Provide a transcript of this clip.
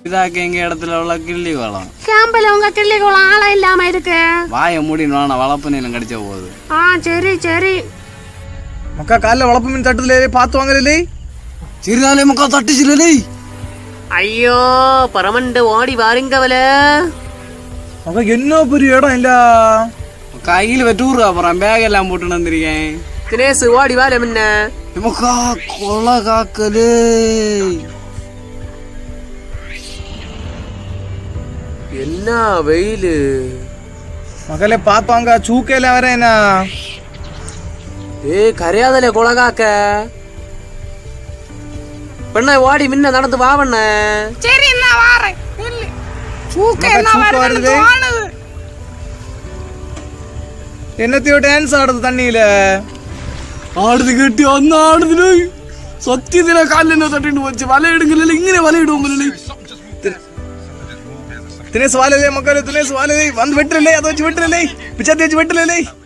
இதாக்க எங்க இடத்துல உள்ள கிள்ளி குளம் கேம்பில் உங்க கிள்ளிக்குளம் ஆளா இல்லாம இருக்கு வாயை மூடின்னு வேணாம் வளர்ப்பு நீளம் கடிச்ச போகுது ஆ சரி சரி மக்கா காலைல வளர்ப்பு மீன் தட்டுல பார்த்து வாங்கலே சிறுதாலே மக்கா தட்டுச்சிலே ஐயோ பரமண்டு ஓடி வாருங்கவல மக்கா என்ன பெரிய இடம் இல்ல கையில் வெட்டூர் அப்புறம் பேக் எல்லாம் போட்டு வந்திருக்கேன் தினேசு ஓடி வார முன்ன மக்கா கொலை காக்கலே என்ன வெயிலு மகளே பார்த்து வாங்க சூக்கையில வரேனா ஏய் கரையாதலே கொலகாக்க பெண்ண ஓடி முன்ன நடந்து வா பண்ண சரி நான் வாரேன் இல்ல சூக்க மக்கா, என்ன சூக்கு வருதுன்னு வருது. தோணுது என்னத்தையோ டான்ஸ் ஆடுது தண்ணியில ആടുത് കെട്ടി അന്ന് ആടുതിന് സത്യത്തിനെ കാലിനെ തട്ടിട്ട് വെച്ച് വലയിടുന്നില്ല ഇങ്ങനെ വലയിടുമ്പോഴല്ലേ தினேஷ் வாழலே மக்களே தினேஷ் வாழலே வந்து வெட்டுறலே அதை வச்சு வெட்டுறலே பிச்சாத்தி வச்சு வெட்டுறலே